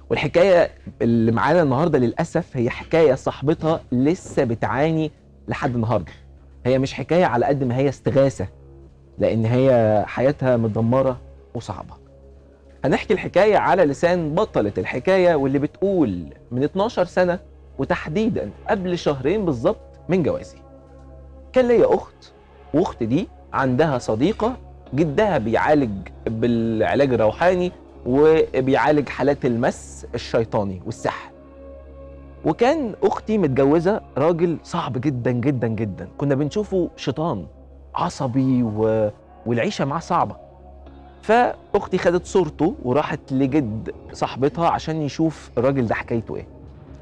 والحكايه اللي معانا النهارده للاسف هي حكايه صاحبتها لسه بتعاني لحد النهارده هي مش حكايه على قد ما هي استغاثه لان هي حياتها متدمره وصعبه هنحكي الحكايه على لسان بطله الحكايه واللي بتقول من 12 سنه وتحديدا قبل شهرين بالظبط من جوازي كان ليا اخت واخت دي عندها صديقه جدها بيعالج بالعلاج الروحاني وبيعالج حالات المس الشيطاني والسحر وكان اختي متجوزه راجل صعب جدا جدا جدا كنا بنشوفه شيطان عصبي و... والعيشه معاه صعبه فاختي خدت صورته وراحت لجد صاحبتها عشان يشوف الراجل ده حكايته ايه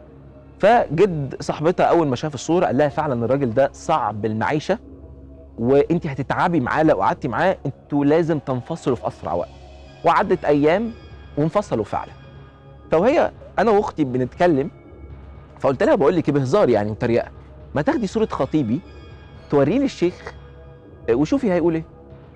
فجد صاحبتها اول ما شاف الصوره قال لها فعلا الراجل ده صعب المعيشه وانت هتتعبي معاه لو قعدتي معاه انتوا لازم تنفصلوا في اسرع وقت وعدت ايام وانفصلوا فعلا فوهي انا واختي بنتكلم فقلت لها بقول لك إيه بهزار يعني وتريقه ما تاخدي صوره خطيبي توريه للشيخ وشوفي هيقول ايه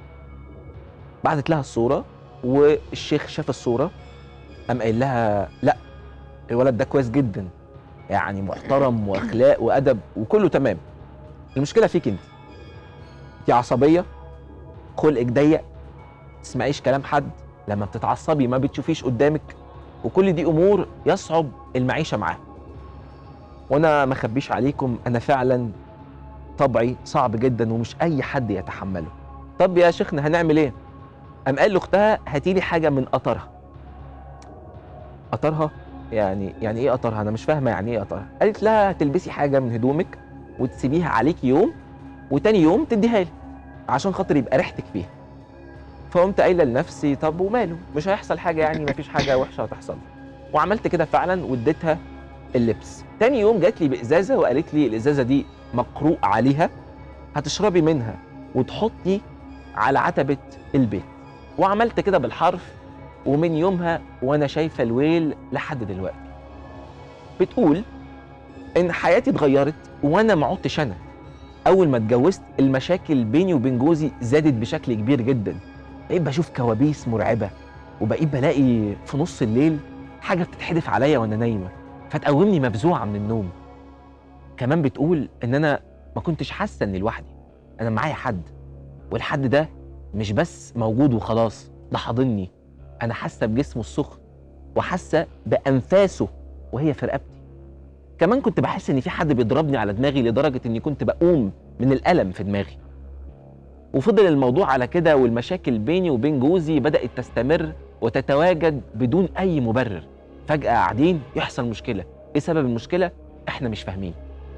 بعتت لها الصوره والشيخ شاف الصوره قام قايل لها لا الولد ده كويس جدا يعني محترم واخلاق وادب وكله تمام المشكله فيك انت انت عصبيه خلقك ضيق تسمعيش كلام حد لما بتتعصبي ما بتشوفيش قدامك وكل دي امور يصعب المعيشه معاها وانا ما اخبيش عليكم انا فعلا طبعي صعب جدا ومش اي حد يتحمله طب يا شيخنا هنعمل ايه قام قال لاختها هاتي لي حاجه من قطرها قطرها يعني يعني ايه قطرها انا مش فاهمه يعني ايه قطرها قالت لها تلبسي حاجه من هدومك وتسيبيها عليكي يوم وتاني يوم تديها لي عشان خاطر يبقى ريحتك فيها فقمت قايله لنفسي طب وماله مش هيحصل حاجه يعني مفيش حاجه وحشه هتحصل وعملت كده فعلا واديتها اللبس تاني يوم جات لي بازازه وقالت لي الازازه دي مقروء عليها هتشربي منها وتحطي على عتبه البيت وعملت كده بالحرف ومن يومها وانا شايفه الويل لحد دلوقتي بتقول ان حياتي اتغيرت وانا ما عدتش انا اول ما اتجوزت المشاكل بيني وبين جوزي زادت بشكل كبير جدا بقيت بشوف كوابيس مرعبه وبقيت بلاقي في نص الليل حاجه بتتحدف عليا وانا نايمه فتقومني مفزوعه من النوم كمان بتقول ان انا ما كنتش حاسه اني لوحدي انا معايا حد والحد ده مش بس موجود وخلاص ده حاضني انا حاسه بجسمه السخن وحاسه بانفاسه وهي في رقبتي كمان كنت بحس ان في حد بيضربني على دماغي لدرجه اني كنت بقوم من الالم في دماغي وفضل الموضوع على كده والمشاكل بيني وبين جوزي بدات تستمر وتتواجد بدون اي مبرر فجاه قاعدين يحصل مشكله ايه سبب المشكله احنا مش فاهمين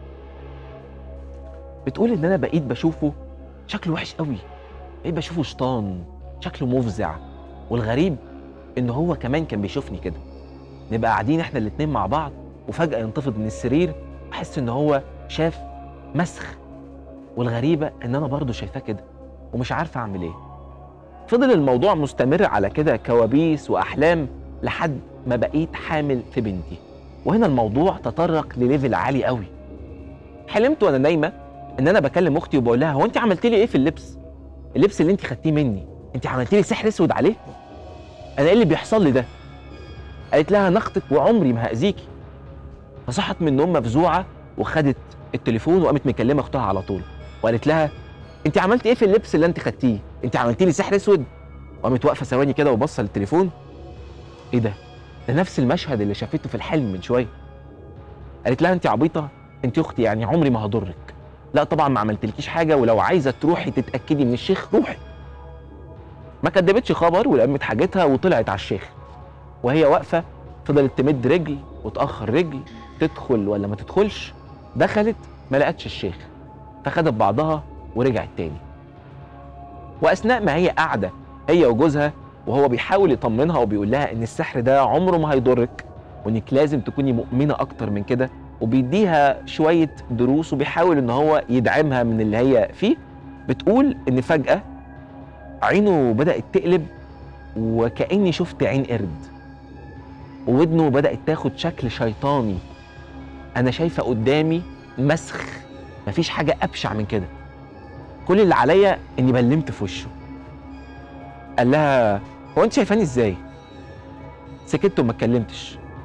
بتقول ان انا بقيت بشوفه شكله وحش قوي بقيت بشوفه شيطان شكله مفزع والغريب ان هو كمان كان بيشوفني كده نبقى قاعدين احنا الاتنين مع بعض وفجاه ينتفض من السرير احس ان هو شاف مسخ والغريبه ان انا برضه شايفاه كده ومش عارفه اعمل ايه فضل الموضوع مستمر على كده كوابيس واحلام لحد ما بقيت حامل في بنتي وهنا الموضوع تطرق لليفل عالي قوي حلمت وانا نايمه ان انا بكلم اختي وبقول لها هو انت عملت لي ايه في اللبس اللبس اللي انت خدتيه مني انت عملت لي سحر اسود عليه انا ايه اللي بيحصل لي ده قالت لها انا اختك وعمري ما هاذيكي فصحت من النوم مفزوعه وخدت التليفون وقامت مكلمه اختها على طول وقالت لها انت عملت ايه في اللبس اللي انت خدتيه انت عملت لي سحر اسود وقامت واقفه ثواني كده وبصه للتليفون ايه ده ده نفس المشهد اللي شافته في الحلم من شويه قالت لها انت عبيطه انت اختي يعني عمري ما هضرك لا طبعا ما عملتلكيش حاجه ولو عايزه تروحي تتاكدي من الشيخ روحي ما كدبتش خبر ولمت حاجتها وطلعت على الشيخ وهي واقفه فضلت تمد رجل وتاخر رجل تدخل ولا ما تدخلش دخلت ما لقتش الشيخ فخدت بعضها ورجعت تاني واثناء ما هي قاعده هي وجوزها وهو بيحاول يطمنها وبيقول لها ان السحر ده عمره ما هيضرك وانك لازم تكوني مؤمنه اكتر من كده وبيديها شويه دروس وبيحاول ان هو يدعمها من اللي هي فيه بتقول ان فجاه عينه بدات تقلب وكاني شفت عين قرد وودنه بدات تاخد شكل شيطاني انا شايفه قدامي مسخ مفيش حاجه ابشع من كده كل اللي عليا اني بلمت في وشه قال لها هو انت شايفاني ازاي سكت وما اتكلمتش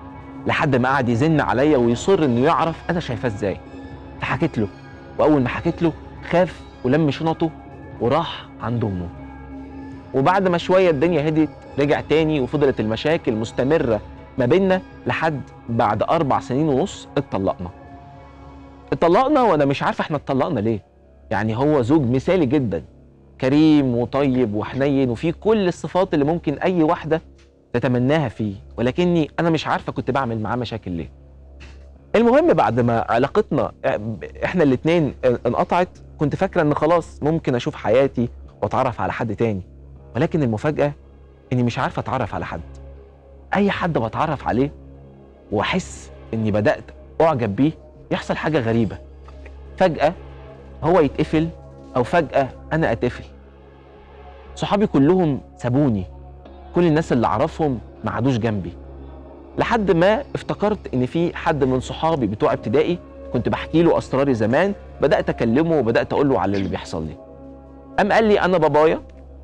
لحد ما قعد يزن عليا ويصر انه يعرف انا شايفاه ازاي فحكيت له واول ما حكيت له خاف ولم شنطه وراح عند امه وبعد ما شويه الدنيا هدت رجع تاني وفضلت المشاكل مستمره ما بيننا لحد بعد اربع سنين ونص اتطلقنا اتطلقنا وانا مش عارفه احنا اتطلقنا ليه يعني هو زوج مثالي جدا كريم وطيب وحنين وفيه كل الصفات اللي ممكن اي واحده تتمناها فيه ولكني انا مش عارفه كنت بعمل معاه مشاكل ليه المهم بعد ما علاقتنا احنا الاتنين انقطعت كنت فاكره ان خلاص ممكن اشوف حياتي واتعرف على حد تاني ولكن المفاجاه اني مش عارفه اتعرف على حد اي حد بتعرف عليه واحس اني بدات اعجب بيه يحصل حاجه غريبه فجاه هو يتقفل او فجاه انا اتقفل صحابي كلهم سابوني كل الناس اللي اعرفهم ما عادوش جنبي لحد ما افتكرت ان في حد من صحابي بتوع ابتدائي كنت بحكي له اسراري زمان بدات اكلمه وبدات اقول له على اللي بيحصل لي قام قال لي انا بابايا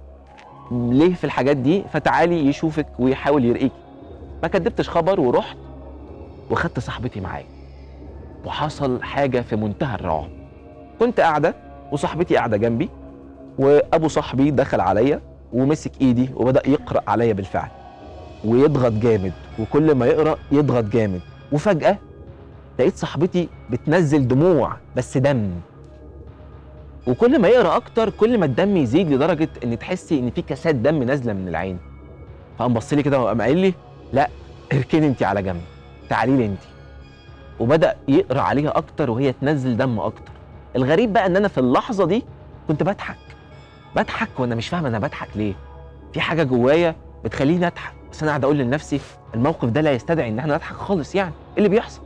ليه في الحاجات دي فتعالي يشوفك ويحاول يرقيكي ما كدبتش خبر ورحت وخدت صاحبتي معايا وحصل حاجه في منتهى الرعب كنت قاعده وصاحبتي قاعده جنبي وابو صاحبي دخل عليا ومسك ايدي وبدا يقرا عليا بالفعل ويضغط جامد وكل ما يقرا يضغط جامد وفجاه لقيت صاحبتي بتنزل دموع بس دم وكل ما يقرا اكتر كل ما الدم يزيد لدرجه ان تحسي ان في كاسات دم نازله من العين فقام بص لي كده وقام قايل لي لا اركني انت على جنب تعالي لي انت وبدا يقرا عليها اكتر وهي تنزل دم اكتر الغريب بقى ان انا في اللحظه دي كنت بضحك بضحك وانا مش فاهم انا بضحك ليه في حاجه جوايا بتخليني اضحك بس انا قاعد اقول لنفسي الموقف ده لا يستدعي ان احنا نضحك خالص يعني ايه اللي بيحصل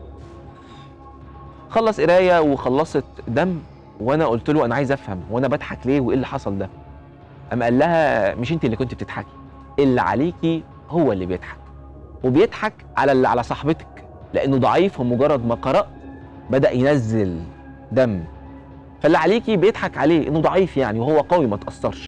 خلص قرايه وخلصت دم وانا قلت له انا عايز افهم وانا بضحك ليه وايه اللي حصل ده قام قال لها مش انت اللي كنت بتضحكي اللي عليكي هو اللي بيضحك وبيضحك على اللي على صاحبتك لانه ضعيف ومجرد ما قرات بدا ينزل دم فاللي عليكي بيضحك عليه انه ضعيف يعني وهو قوي ما تاثرش